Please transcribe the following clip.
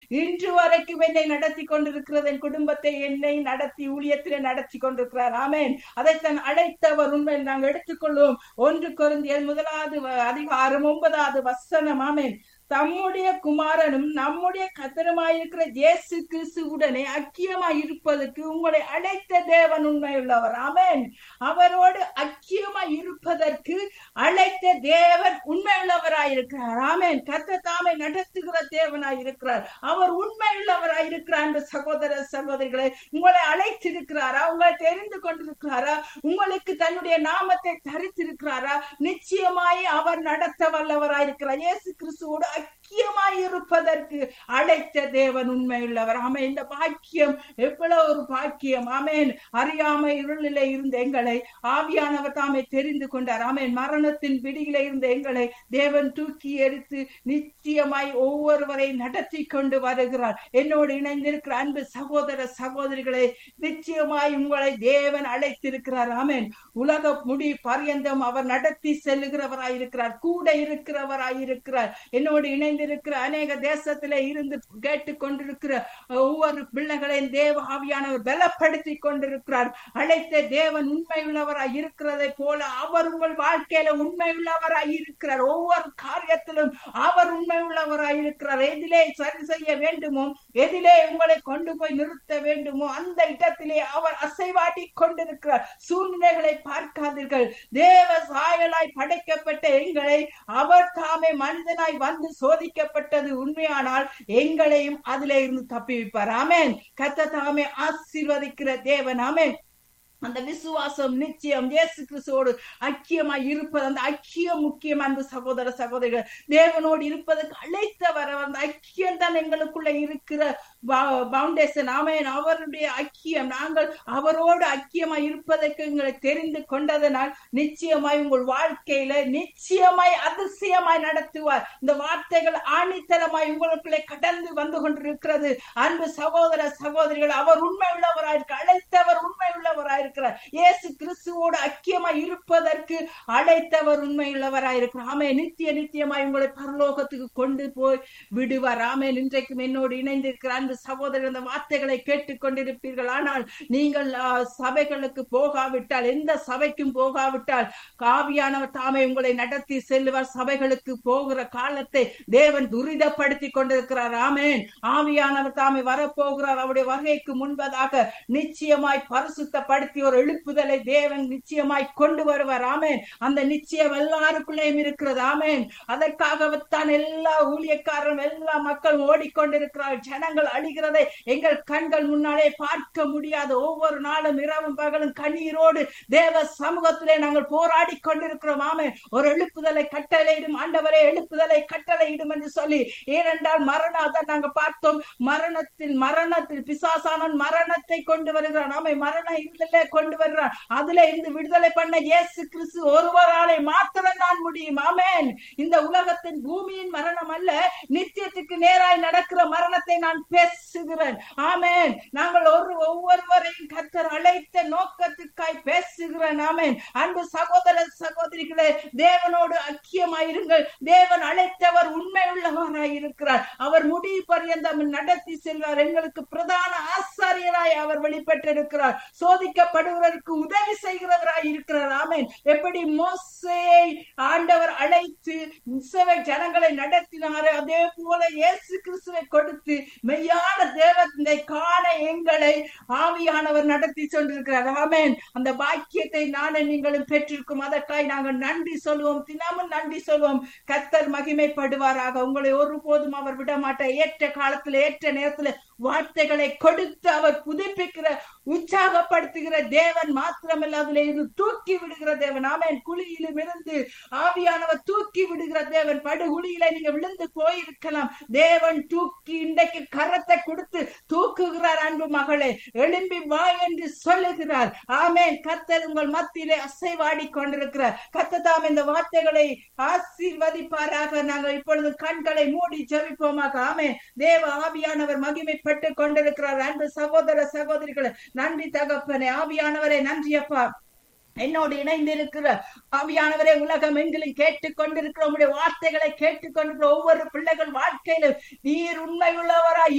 இன்று வரைக்கும் என்னை நடத்தி கொண்டிருக்கிறது என் குடும்பத்தை என்னை நடத்தி ஊழியத்திலே நடத்தி கொண்டிருக்கிறார் ஆமேன் அதைத்தான் அழைத்தவர் உண்மையில் நாங்கள் எடுத்துக்கொள்வோம் ஒன்று குருந்தியல் முதலாவது வ- அதிகாரம் ஒன்பதாவது வசனம் ஆமேன் தம்முடைய குமாரனும் நம்முடைய கத்தருமாயிருக்கிற இயேசு கிறிஸ்துவுடனே ஐக்கியமாய் இருப்பதற்கு உங்களை அழைத்த தேவன் உண்மையுள்ளவர் ஆமென் அவரோடு ஐக்கியமாய் இருப்பதற்கு அழைத்த தேவன் உண்மையுள்ளவராயிருக்கிறார் ஆமென் கத்த தாமே நடத்துகிற தேவனாய் இருக்கிறார் அவர் உண்மையுள்ளவராய் இருக்கிறார் என்று சகோதர சகோதரிகளை உங்களை அழைத்திருக்கிறாரா உங்களை தெரிந்து கொண்டிருக்கிறாரா உங்களுக்கு தன்னுடைய நாமத்தை தரித்திருக்கிறாரா நிச்சயமாய் அவர் நடத்த வல்லவராயிருக்கிறார் இயேசு கிறிஸ்துவோடு ஐக்கியமாய் இருப்பதற்கு அழைத்த தேவன் உண்மையுள்ளவர் ஆமென் இந்த பாக்கியம் எவ்வளவு ஒரு பாக்கியம் ஆமென் அறியாமை இருளிலே இருந்த எங்களை ஆவியானவர் தாமே தெரிந்து கொண்டார் ஆமென் மரணத்தின் பிடியிலே இருந்த எங்களை தேவன் தூக்கி எடுத்து நிச்சயமாய் ஒவ்வொருவரை நடத்தி கொண்டு வருகிறார் என்னோடு இணைந்திருக்கிற அன்பு சகோதர சகோதரிகளை நிச்சயமாய் உங்களை தேவன் அழைத்திருக்கிறார் ஆமென் உலக முடி பரியந்தம் அவர் நடத்தி செல்லுகிறவராய் இருக்கிறார் கூட இருக்கிறவராய் இருக்கிறார் என்னோடு இணைந்திருக்கிற அநேக தேசத்திலே இருந்து கேட்டுக் கொண்டிருக்கிற ஒவ்வொரு பிள்ளைகளையும் தேவ ஆவியானவர் பலப்படுத்தி கொண்டிருக்கிறார் அழைத்த தேவன் உண்மையுள்ளவராய் இருக்கிறதை போல அவர் உங்கள் வாழ்க்கையில உண்மையுள்ளவராய் இருக்கிறார் ஒவ்வொரு காரியத்திலும் அவர் உண்மையுள்ளவராய் இருக்கிறார் எதிலே சரி செய்ய வேண்டுமோ எதிலே உங்களை கொண்டு போய் நிறுத்த வேண்டுமோ அந்த இடத்திலே அவர் அசைவாடி கொண்டிருக்கிறார் சூழ்நிலைகளை பார்க்காதீர்கள் தேவ சாயலாய் படைக்கப்பட்ட எங்களை அவர் தாமே மனிதனாய் வந்து சோதிக்கப்பட்டது உண்மையானால் எங்களையும் அதிலே இருந்து தப்பி வைப்பார் ஆமென் கத்த தாமே ஆசீர்வதிக்கிற தேவன் ஆமென் அந்த விசுவாசம் நிச்சயம் இயேசு கிறிஸ்துவோடு ஐக்கியமாய் இருப்பது அந்த ஐக்கியம் முக்கியம் அன்பு சகோதர சகோதரிகள் தேவனோடு இருப்பதற்கு அழைத்தவர் அந்த ஐக்கியம் தான் எங்களுக்குள்ள இருக்கிற பவுண்டேஷன் ஆமேன் அவருடைய ஐக்கியம் நாங்கள் அவரோடு ஐக்கியமாய் இருப்பதற்கு எங்களை தெரிந்து கொண்டதனால் நிச்சயமாய் உங்கள் வாழ்க்கையில நிச்சயமாய் அதிசயமாய் நடத்துவார் இந்த வார்த்தைகள் ஆணித்தரமாய் உங்களுக்குள்ளே கடந்து வந்து கொண்டிருக்கிறது அன்பு சகோதர சகோதரிகள் அவர் உண்மை உள்ளவராயிருக்க அழைத்தவர் உண்மை உள்ளவராயிருக்கிறார் இயேசு கிறிஸ்துவோடு ஐக்கியமாய் இருப்பதற்கு அழைத்தவர் உண்மை உள்ளவராயிருக்கிறார் ஆமே நித்திய நித்தியமாய் உங்களை பரலோகத்துக்கு கொண்டு போய் விடுவார் ஆமே இன்றைக்கும் என்னோடு இணைந்திருக்கிற அன்பு சகோதரர் இந்த வார்த்தைகளை கேட்டுக் கொண்டிருப்பீர்கள் ஆனால் நீங்கள் ஆ, சபைகளுக்கு போகாவிட்டால் எந்த சபைக்கும் போகாவிட்டால் காவியானவர் தாமே உங்களை நடத்தி செல்லுவார் சபைகளுக்கு போகிற காலத்தை தேவன் துரிதப்படுத்தி கொண்டிருக்கிறார் ஆமேன் ஆவியானவர் தாமே வரப்போகிறார் அவருடைய வருகைக்கு முன்பதாக நிச்சயமாய் பரிசுத்தப்படுத்தி ஒரு எழுப்புதலை தேவன் நிச்சயமாய் கொண்டு வருவார் ஆமேன் அந்த நிச்சயம் எல்லாருக்குள்ளேயும் இருக்கிறது ஆமேன் அதற்காகத்தான் எல்லா ஊழியக்காரரும் எல்லா மக்களும் ஓடிக்கொண்டிருக்கிறார் ஜனங்கள் அழிகிறதை எங்கள் கண்கள் முன்னாலே பார்க்க முடியாது ஒவ்வொரு நாளும் இரவும் பகலும் கண்ணீரோடு தேவ சமூகத்திலே நாங்கள் போராடி கொண்டிருக்கிறோம் ஆமே ஒரு எழுப்புதலை கட்டளையிடும் ஆண்டவரே எழுப்புதலை கட்டளையிடும் என்று சொல்லி ஏனென்றால் மரணம் அதை நாங்க பார்த்தோம் மரணத்தில் மரணத்தில் பிசாசானன் மரணத்தை கொண்டு வருகிறான் ஆமை மரண இருளிலே கொண்டு வருகிறான் அதுல இருந்து விடுதலை பண்ண இயேசு கிறிஸ்து ஒருவராலே மாத்திரம் தான் முடியும் ஆமென் இந்த உலகத்தின் பூமியின் மரணம் அல்ல நித்தியத்துக்கு நேராய் நடக்கிற மரணத்தை நான் பேசுகிறேன் ஆமென் நாங்கள் ஒரு ஒவ்வொருவரையும் கர்த்தர் அழைத்த நோக்கத்துக்காய் பேசுகிறேன் ஆமென் அன்பு சகோதர சகோதரிகளே தேவனோடு ஐக்கியமாயிருங்கள் தேவன் அழைத்தவர் உண்மை உள்ளவராய் இருக்கிறார் அவர் முடி பரியந்தம் நடத்தி செல்வார் எங்களுக்கு பிரதான ஆசாரியராய் அவர் வெளிப்பட்டிருக்கிறார் சோதிக்கப்படுவதற்கு உதவி செய்கிறவராய் இருக்கிறார் ஆமென் எப்படி மோசையை ஆண்டவர் அழைத்து இஸ்ரவேல் ஜனங்களை நடத்தினாரோ அதே போல இயேசு கிறிஸ்துவை கொடுத்து மெய்யான தேவத்தை காண எங்களை ஆவியானவர் நடத்தி கொண்டிருக்கிறார் ஆமென் அந்த பாக்கியத்தை நானே நீங்களும் பெற்றிருக்கும் அதற்காய் நாங்கள் நன்றி சொல்லுவோம் தினமும் நன்றி சொல்லுவோம் கத்தர் மகிமைப்படுவாராக உங்களை ஒருபோதும் அவர் விட மாட்டார் ஏற்ற காலத்துல ஏற்ற நேரத்துல வார்த்தைகளை கொடுத்து அவர் புதுப்பிக்கிற உற்சாகப்படுத்துகிற தேவன் மாத்திரமல்ல அதுல இருந்து தூக்கி விடுகிற தேவன் ஆமென் குழியிலும் இருந்து ஆவியானவர் தூக்கி விடுகிற தேவன் படுகுழியில நீங்க விழுந்து போயிருக்கலாம் தேவன் தூக்கி இன்றைக்கு கரத்தை கொடுத்து தூக்குகிறார் அன்பு மகளே எழும்பி வா என்று சொல்லுகிறார் ஆமென் கத்தர் உங்கள் மத்தியிலே அசைவாடி கொண்டிருக்கிறார் கத்ததாம் இந்த வார்த்தைகளை ஆசீர்வதிப்பாராக நாங்கள் இப்பொழுது கண்களை மூடி ஜெபிப்போமாக ஆமென் தேவ ஆவியானவர் மகிமைப்பட்டு கொண்டிருக்கிறார் அன்பு சகோதர சகோதரிகளை நன்றி தகப்பனே ஆவியானவரே நன்றி அப்பா என்னோடு இணைந்திருக்கிற ஆவியானவரே உலகம் எங்கிலும் கேட்டுக் கொண்டிருக்கிற உங்களுடைய வார்த்தைகளை கேட்டுக்கொண்டிருக்கிற ஒவ்வொரு பிள்ளைகள் வாழ்க்கையிலும் நீர் உண்மை உள்ளவராய்